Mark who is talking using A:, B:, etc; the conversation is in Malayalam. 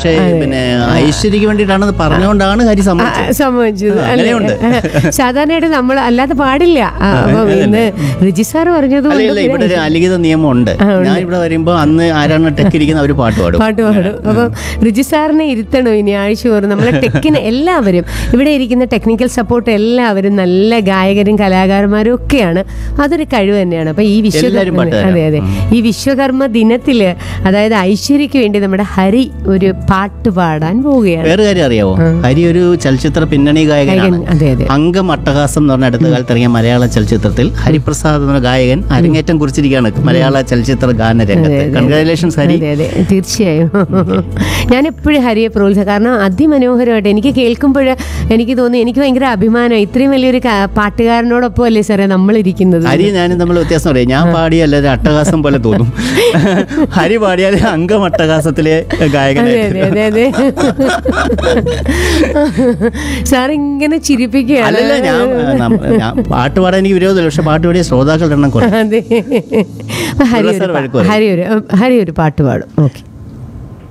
A: പക്ഷേ പിന്നെ ഐശ്വര്യക്ക് വേണ്ടിയിട്ടാണെന്ന് പറഞ്ഞുകൊണ്ടാണ് ഹരി
B: ആ,
A: സമ്മതിച്ചത്
B: സംഭവിച്ചത്
A: ആ,
B: അല്ലേ?
A: അങ്ങനെയുണ്ട്.
B: സാധാരണയായിട്ട് നമ്മൾ അല്ലാതെ പാടില്ല ആ, അപ്പം ഇന്ന് റിജി സാർ പറഞ്ഞത്
A: അല്ല
B: കൊണ്ട്
A: ഇല്ല ഇവിടെ ഒരു അലിഖിത നിയമമുണ്ട് ഞാൻ ഇവിടെ വരുമ്പോ അന്ന് ആരാണ് ടെക്ക് ഇരിക്കുന്ന അവർ പാട്ട് പാടും
B: പാട്ട് പാടും അപ്പം റിജി സാറിനെ ഇരുത്തണം ഇനി ആഴ്ച തോറും നമ്മളെ ടെക്കിന് എല്ലാവരും ഇവിടെ ഇരിക്കുന്ന ടെക്നിക്കൽ സപ്പോർട്ട് എല്ലാവരും നല്ല ഗായകരും കലാകാരന്മാരും ഒക്കെയാണ് അതൊരു കഴിവ് തന്നെയാണ് അപ്പൊ ഈ
A: എല്ലാവരും
B: വിശ്വകർമ്മ
A: പാട്ടുകാരാ.
B: അതെ അതെ ഈ വിശ്വകർമ്മ ദിനത്തില് അതായത് ഐശ്വര്യക്ക് വേണ്ടി നമ്മുടെ ഹരി ഒരു പാട്ട് പാടാൻ പോവുകയാണ്
A: വേറെ കാര്യം അറിയാവോ ഹരി ഒരു ചലച്ചിത്ര പിന്നണി ഗായകനാണ്
B: ഗായകൻ, അതെ അതെ
A: അംഗം അട്ടഹാസം എന്ന് പറഞ്ഞ അടുത്ത കാലത്ത് ഇറങ്ങിയ മലയാള ചലച്ചിത്രത്തിൽ ഹരിപ്രസാദ് എന്ന ഗായകൻ അരങ്ങേറ്റം കുറിച്ചിരിക്കുകയാണ് മലയാള ചലച്ചിത്ര ഗാന രംഗത്ത് കൺഗ്രാലേഷൻസ് ഹരി
B: അതെ അതെ തീർച്ചയായും ഞാൻ എപ്പോഴും ഹരിയെ പ്രോത്സാഹം കാരണം അതിമനോഹരമായിട്ട് എനിക്ക് കേൾക്കുമ്പോൾ എനിക്ക് തോന്നി എനിക്ക് ഭയങ്കര അഭിമാനം ഇത്രയും വലിയൊരു ക- പാട്ടുകാരനോടൊപ്പം അല്ലേ സാറേ നമ്മൾ ഇരിക്കുന്നത്
A: ഹരി ഞാനും തമ്മിൽ വ്യത്യാസം പറയാം ഞാൻ പാടിയല്ല ഒരു അട്ടഹാസം പോലെ തോന്നും ഹരി പാടിയാൽ അംഗം അട്ടഹാസത്തിലെ
B: അതെ
A: ഗായകനായിട്ട്
B: അതെ അതെ അതെ സാർ ഇങ്ങനെ ചിരിപ്പിക്കുകയാണ്
A: അല്ലല്ല ഞാൻ നം- ഞാൻ പാട്ട് പാടാൻ എനിക്ക് വിരോധമില്ല പക്ഷെ പാട്ട് പാടിയ ശ്രോതാക്കളുടെ എണ്ണം കുറയും
B: അതെ ഹരി
A: സാർ
B: ഒരു
A: വഴക്ക്
B: പാ-
A: പറയും.
B: ഹരി ഒരു ഹരി ഒരു പാട്ട് പാടും ഓക്കെ